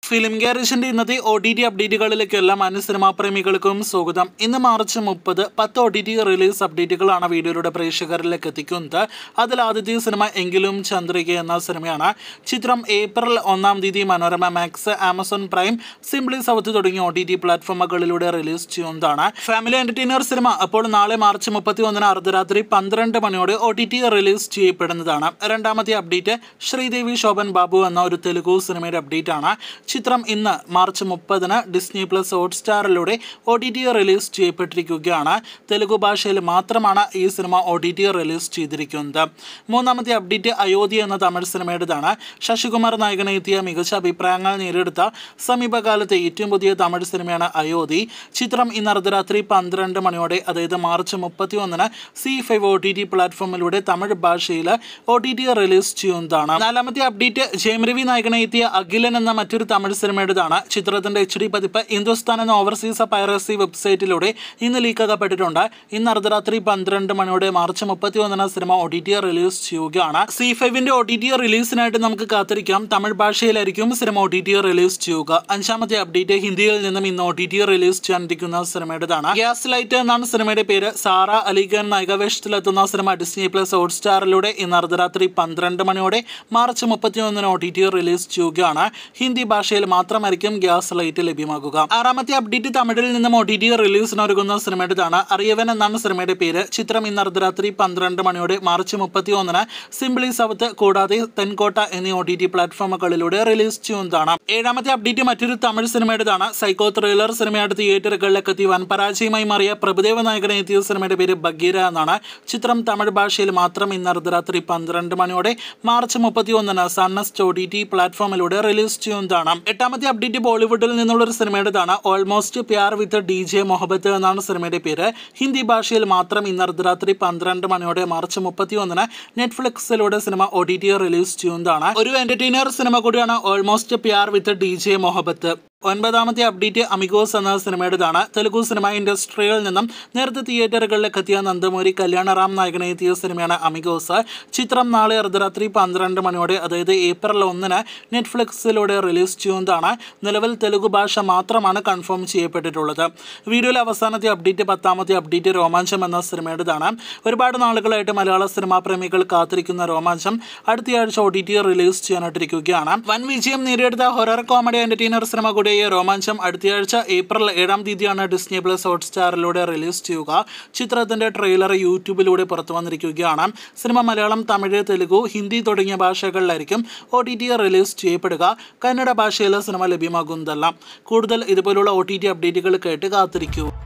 film ഗാരേജിന്റെ ഇന്നത്തെ O T T അപ്ഡേറ്റുകളിലേക്ക് എല്ലാ മാന്യ സിനിമാ പ്രേമികൾക്കും സ്വാഗതം ഇന്ന് മാർച്ച് മുപ്പത് പത്ത് ഒ ടി ടി റിലീസ് അപ്ഡേറ്റുകളാണ് വീഡിയോയുടെ പ്രേക്ഷകരിലേക്ക് എത്തിക്കുന്നത് അതിൽ ആദ്യത്തെ സിനിമ എങ്കിലും ചന്ദ്രിക എന്ന സിനിമയാണ് ചിത്രം ഏപ്രിൽ ഒന്നാം തീയതി Manorama Max Amazon Prime Simply South തുടങ്ങിയ ഒ ടി ടി പ്ലാറ്റ്ഫോമുകളിലൂടെ റിലീസ് ചെയ്യുന്നതാണ് ഫാമിലി എന്റർടൈനർ സിനിമ അപ്പോൾ നാളെ മാർച്ച് മുപ്പത്തി ഒന്നിന് അർദ്ധരാത്രി പന്ത്രണ്ട് മണിയോടെ ഒ ടി ടി റിലീസ് ചെയ്യപ്പെടുന്നതാണ് രണ്ടാമത്തെ അപ്ഡേറ്റ് ശ്രീദേവി ശോഭൻ ബാബു എന്ന ഒരു തെലുഗു സിനിമയുടെ അപ്ഡേറ്റ് ആണ് ചിത്രം ഇന്ന് മാർച്ച് മുപ്പതിന് ഡിസ്നി പ്ലസ് ഹോട്ട്സ്റ്റാറിലൂടെ ഒ ടി ടി റിലീസ് ചെയ്യപ്പെട്ടിരിക്കുകയാണ് തെലുഗു ഭാഷയിൽ മാത്രമാണ് ഈ cinema O T T release ചെയ്തിരിക്കുന്നത് മൂന്നാമത്തെ അപ്ഡേറ്റ് അയോധ്യ എന്ന തമിഴ് സിനിമയുടേതാണ് ശശികുമാർ നായകനെത്തിയ മികച്ച അഭിപ്രായങ്ങൾ നേടിയെടുത്ത സമീപകാലത്തെ ഏറ്റവും പുതിയ തമിഴ് സിനിമയാണ് അയോധ്യ ചിത്രം ഇന്ന് അർദ്ധരാത്രി പന്ത്രണ്ട് മണിയോടെ അതായത് മാർച്ച് മുപ്പത്തി ഒന്നിന് Zee five O T T പ്ലാറ്റ്ഫോമിലൂടെ തമിഴ് ഭാഷയിൽ ഒ ടി ടി റിലീസ് ചെയ്യുന്നതാണ് നാലാമത്തെ അപ്ഡേറ്റ് ജയം രവി നായകനെത്തിയ അഖിലൻ എന്ന മറ്റൊരു തമിഴ് സിനിമയുടേതാണ് ചിത്രത്തിന്റെ എച്ച് ഡി പതിപ്പ് ഹിന്ദുസ്ഥാൻ എന്ന ഓവർസീസ് പൈറസി വെബ്സൈറ്റിലൂടെ ഇന്ന് ലീക്കാക്കപ്പെട്ടിട്ടുണ്ട് ഇന്ന് അർദ്ധരാത്രി പന്ത്രണ്ട് മണിയോടെ മാർച്ച് മുപ്പത്തി ഒന്നിന് cinema O T T release ചെയ്യുകയാണ് സി ഫൈവിന്റെ ഒ ടി ടി റിലീസിനായിട്ട് നമുക്ക് കാത്തിരിക്കാം തമിഴ് ഭാഷയിലായിരിക്കും cinema O T T release ചെയ്യുക അഞ്ചാമത്തെ അപ്ഡേറ്റ് ഹിന്ദിയിൽ നിന്നും ഇന്ന് ഒ ടി ടി റിലീസ് ചെയ്യാനിരിക്കുന്ന സിനിമയുടേതാണ് ഗ്യാസ് ലൈറ്റ് എന്നാണ് സിനിമയുടെ പേര് സാറ അലിഖാൻ നായികവേഷത്തിലെത്തുന്ന സിനിമ ഡിസ്നി പ്ലസ് ഹോട്ട്സ്റ്റാറിലൂടെ ഇന്ന് അർദ്ധരാത്രി പന്ത്രണ്ട് മണിയോടെ മാർച്ച് മുപ്പത്തി ഒന്നിന് ഒ ടി ടി റിലീസ് ചെയ്യുകയാണ് ഹിന്ദി ഭാഷയിൽ മാത്രമായിരിക്കും ഗ്യാസ് ലൈറ്റ് ലഭ്യമാകുക ആറാമത്തെ അപ്ഡേറ്റ് തമിഴിൽ നിന്നും ഒ ടി ടി റിലീസിന് ഒരുങ്ങുന്ന സിനിമയുടേതാണ് അറിയവൻ എന്നാണ് സിനിമയുടെ പേര് ചിത്രം ഇന്ന് അർദ്ധരാത്രി പന്ത്രണ്ട് മണിയോടെ മാർച്ച് മുപ്പത്തി ഒന്നിന് സിംപ്ലി സൗത്ത് കൂടാതെ തെൻകോട്ട എന്നീ ഒ ടി ടി പ്ലാറ്റ്ഫോമുകളിലൂടെ റിലീസ് ചെയ്യുന്നതാണ് ഏഴാമത്തെ അപ്ഡേറ്റ് മറ്റൊരു തമിഴ് സിനിമയുടേതാണ് സൈക്കോ ത്രില്ലർ സിനിമയായിട്ട് തിയേറ്ററുകളിലേക്ക് എത്തി വൻ പരാജയമായി മാറിയ പ്രഭുദേവ നായകനെ എത്തിയ സിനിമയുടെ പേര് ബഗീര എന്നാണ് ചിത്രം തമിഴ് ഭാഷയിൽ മാത്രം ഇന്ന് അർദ്ധരാത്രി പന്ത്രണ്ട് മണിയോടെ മാർച്ച് മുപ്പത്തി ഒന്നിന് സണ്ണസ് ഒ ടി ടി പ്ലാറ്റ്ഫോമിലൂടെ റിലീസ് ചെയ്യുന്നതാണ് എട്ടാമത്തെ അപ്ഡേറ്റ് ബോളിവുഡിൽ നിന്നുള്ള ഒരു സിനിമയുടേതാണ് almost Pyaar with D J Mohabbat എന്നാണ് സിനിമയുടെ പേര് ഹിന്ദി ഭാഷയിൽ മാത്രം ഇന്ന് അർദ്ധരാത്രി പന്ത്രണ്ട് മണിയോടെ മാർച്ച് മുപ്പത്തി ഒന്നിന് നെറ്റ്ഫ്ലിക്സിലൂടെ cinema O T T release ചെയ്യുന്നതാണ് ഒരു എന്റർടൈനർ സിനിമ കൂടിയാണ് almost Pyaar with D J Mohabbat ഒൻപതാമത്തെ അപ്ഡേറ്റ് അമിഗോസ് എന്ന സിനിമയുടേതാണ് തെലുഗു സിനിമ ഇൻഡസ്ട്രിയിൽ നിന്നും നേരത്തെ തിയേറ്ററുകളിലേക്ക് എത്തിയ നന്ദമൂരി കല്യാണറാം നായകനെ എത്തിയ സിനിമയാണ് അമിഗോസ് ചിത്രം നാളെ അർദ്ധരാത്രി പന്ത്രണ്ട് മണിയോടെ അതായത് ഏപ്രിൽ ഒന്നിന് നെറ്റ്ഫ്ലിക്സിലൂടെ റിലീസ് ചെയ്യുന്നതാണ് നിലവിൽ തെലുഗു ഭാഷ മാത്രമാണ് കൺഫേം ചെയ്യപ്പെട്ടിട്ടുള്ളത് വീഡിയോയിലെ അവസാനത്തെ അപ്ഡേറ്റ് പത്താമത്തെ അപ്ഡേറ്റ് രോമാഞ്ചം എന്ന സിനിമയുടേതാണ് ഒരുപാട് നാളുകളായിട്ട് മലയാള സിനിമാ പ്രേമികൾ കാത്തിരിക്കുന്ന രോമാഞ്ചം അടുത്തയാഴ്ച ഒ ടി ടി റിലീസ് ചെയ്യാനായിട്ടിരിക്കുകയാണ് വൻ വിജയം നേടിയെടുത്ത ഹൊറർ കോമഡി എന്റർടൈനർ സിനിമ കൂടിയ രോമാഞ്ചം അടുത്തയാഴ്ച ഏപ്രിൽ ഏഴാം തീയതിയാണ് ഡിസ്നി പ്ലസ് ഹോട്ട്സ്റ്റാറിലൂടെ റിലീസ് ചെയ്യുക ചിത്രത്തിന്റെ ട്രെയിലർ യൂട്യൂബിലൂടെ പുറത്തു വന്നിരിക്കുകയാണ് സിനിമ മലയാളം തമിഴ് തെലുഗു ഹിന്ദി തുടങ്ങിയ ഭാഷകളിലായിരിക്കും ഒ ടി ടി റിലീസ് ചെയ്യപ്പെടുക കന്നഡ ഭാഷയിൽ സിനിമ ലഭ്യമാകുന്നതല്ല കൂടുതൽ ഇതുപോലുള്ള ഒ ടി ടി അപ്ഡേറ്റുകൾ കേട്ട് കാത്തിരിക്കൂ